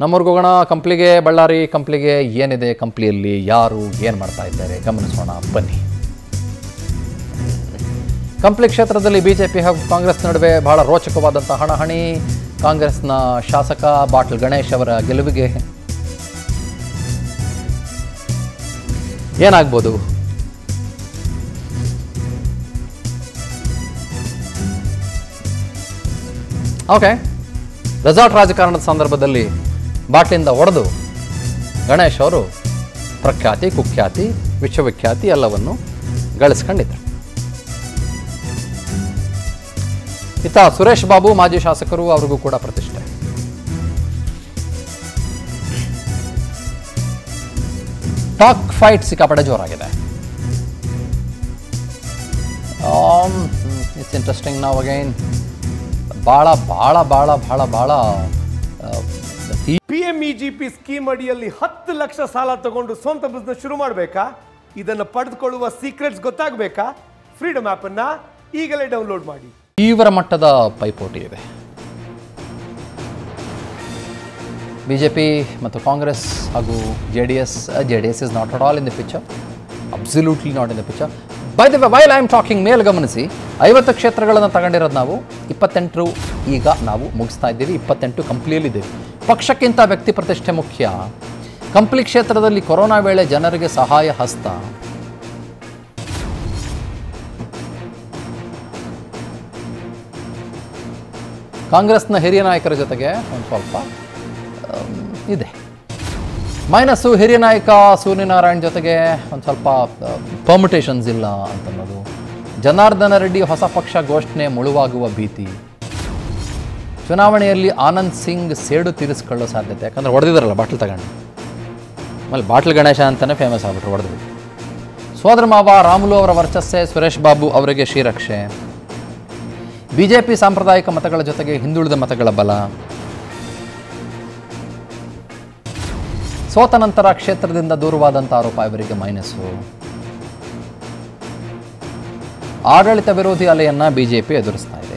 ನಮ್ಮೂರ್ಗೆ ಹೋಗೋಣ ಕಂಪ್ಲಿಗೆ ಬಳ್ಳಾರಿ ಕಂಪ್ಲಿಗೆ ಏನಿದೆ ಕಂಪ್ಲಿಯಲ್ಲಿ ಯಾರು ಏನು ಮಾಡ್ತಾ ಇದ್ದಾರೆ ಗಮನಿಸೋಣ ಬನ್ನಿ ಕಂಪ್ಲಿ ಕ್ಷೇತ್ರದಲ್ಲಿ ಬಿಜೆಪಿ ಹಾಗೂ ಕಾಂಗ್ರೆಸ್ ನಡುವೆ ಬಹಳ ರೋಚಕವಾದಂಥ ಹಣಾಹಣಿ ಕಾಂಗ್ರೆಸ್ನ ಶಾಸಕ ಬಾಟಲ್ ಗಣೇಶ್ ಅವರ ಗೆಲುವಿಗೆ ಏನಾಗ್ಬೋದು ಓಕೆ ರೆಸಾರ್ಟ್ ರಾಜಕಾರಣದ ಸಂದರ್ಭದಲ್ಲಿ ಬಾಟ್ಲಿಂದ ಹೊಡೆದು ಗಣೇಶ್ ಅವರು ಪ್ರಖ್ಯಾತಿ ಕುಖ್ಯಾತಿ ವಿಶ್ವವಿಖ್ಯಾತಿ ಎಲ್ಲವನ್ನು ಗಳಿಸ್ಕೊಂಡಿದ್ರು ಇತ್ತ ಸುರೇಶ್ ಬಾಬು ಮಾಜಿ ಶಾಸಕರು ಅವ್ರಿಗೂ ಕೂಡ ಪ್ರತಿಷ್ಠೆ ಟಾಕ್ ಫೈಟ್ ಸಿಕ್ಕಾಪಟ್ಟೆ ಜೋರಾಗಿದೆ ಇಟ್ಸ್ ಇಂಟ್ರೆಸ್ಟಿಂಗ್ ನಾವು ಅಗೈನ್ ಭಾಳ ಭಾಳ ಭಾಳ ಭಾಳ ಭಾಳ P M E G P scheme ಅಡಿಯಲ್ಲಿ ಹತ್ತು ಲಕ್ಷ ಸಾಲ ತಗೊಂಡು ಸ್ವಂತ ಬಿಸ್ನೆಸ್ ಶುರು ಮಾಡಬೇಕಾ ಇದನ್ನು ಪಡೆದುಕೊಳ್ಳುವ ಸೀಕ್ರೆಟ್ಸ್ ಗೊತ್ತಾಗಬೇಕಾ ಫ್ರೀಡಮ್ ಆ್ಯಪನ್ನು ಈಗಲೇ ಡೌನ್ಲೋಡ್ ಮಾಡಿ ತೀವ್ರ ಮಟ್ಟದ ಪೈಪೋಟಿ ಇದೆ ಬಿಜೆಪಿ ಮತ್ತು ಕಾಂಗ್ರೆಸ್ ಹಾಗೂ J D S J D S is not at all in the picture absolutely not in the picture by the while I am talking ಮೇಲ್ ಗಮನಿಸಿ ಐವತ್ತು ಕ್ಷೇತ್ರಗಳನ್ನು ತಗೊಂಡಿರೋದು ನಾವು ಇಪ್ಪತ್ತೆಂಟು ಈಗ ನಾವು ಮುಗಿಸ್ತಾ ಇದ್ದೀವಿ ಇಪ್ಪತ್ತೆಂಟು ಕಂಪ್ಲಿಯಲ್ಲಿದ್ದೀವಿ ಪಕ್ಷಕ್ಕಿಂತ ವ್ಯಕ್ತಿ ಪ್ರತಿಷ್ಠೆ ಮುಖ್ಯ ಕಂಪ್ಲಿ ಕ್ಷೇತ್ರದಲ್ಲಿ ಕೊರೋನಾ ವೇಳೆ ಜನರಿಗೆ ಸಹಾಯ ಹಸ್ತ ಕಾಂಗ್ರೆಸ್ನ ಹಿರಿಯ ನಾಯಕರ ಜೊತೆಗೆ ಒಂದು ಸ್ವಲ್ಪ ಆಮ್, ಇದೆ ಮೈನಸ್ಸು ಹಿರಿಯ ನಾಯಕ ಸೂರ್ಯನಾರಾಯಣ್ ಜೊತೆಗೆ ಒಂದು ಸ್ವಲ್ಪ ಪರ್ಮಿಟೇಷನ್ಸ್ ಇಲ್ಲ ಅಂತನ್ನೋದು ಜನಾರ್ದನ ರೆಡ್ಡಿ ಹೊಸ ಪಕ್ಷ ಘೋಷಣೆ ಮುಳುವಾಗುವ ಭೀತಿ ಚುನಾವಣೆಯಲ್ಲಿ ಆನಂದ್ ಸಿಂಗ್ ಸೇಡು ತೀರಿಸ್ಕೊಳ್ಳೋ ಸಾಧ್ಯತೆ ಯಾಕಂದ್ರೆ ಹೊಡೆದಿದ್ದಾರಲ್ಲ ಬಾಟ್ಲ್ ತಗೊಂಡು ಆಮೇಲೆ ಬಾಟ್ಲ್ ಗಣೇಶ ಅಂತಲೇ ಫೇಮಸ್ ಆಗ್ಬಿಟ್ರು ಹೊಡೆದು ಸೋದರ ಮಾವ ರಾಮುಲು ಅವರ ವರ್ಚಸ್ಸೆ ಸುರೇಶ್ ಬಾಬು ಅವರಿಗೆ ಶ್ರೀರಕ್ಷೆ ಬಿಜೆಪಿ ಸಾಂಪ್ರದಾಯಿಕ ಮತಗಳ ಜೊತೆಗೆ ಹಿಂದುಳಿದ ಮತಗಳ ಬಲ ಸೋತ ನಂತರ ಕ್ಷೇತ್ರದಿಂದ ದೂರವಾದಂಥ ಆರೋಪ ಇವರಿಗೆ ಮೈನಸ್ಸು ಆಡಳಿತ ವಿರೋಧಿ ಅಲೆಯನ್ನ ಬಿಜೆಪಿ ಎದುರಿಸ್ತಾ ಇದೆ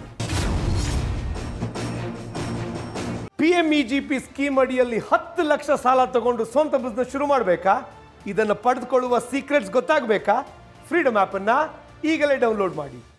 P M E G P scheme ಅಡಿಯಲ್ಲಿ ಹತ್ತು ಲಕ್ಷ ಸಾಲ ತಗೊಂಡು ಸ್ವಂತ ಬಿಸ್ನೆಸ್ ಶುರು ಮಾಡಬೇಕಾ ಇದನ್ನು ಪಡೆದುಕೊಳ್ಳುವ ಸೀಕ್ರೆಟ್ಸ್ ಗೊತ್ತಾಗಬೇಕಾ ಫ್ರೀಡಮ್ ಆ್ಯಪನ್ನು ಈಗಲೇ ಡೌನ್ಲೋಡ್ ಮಾಡಿ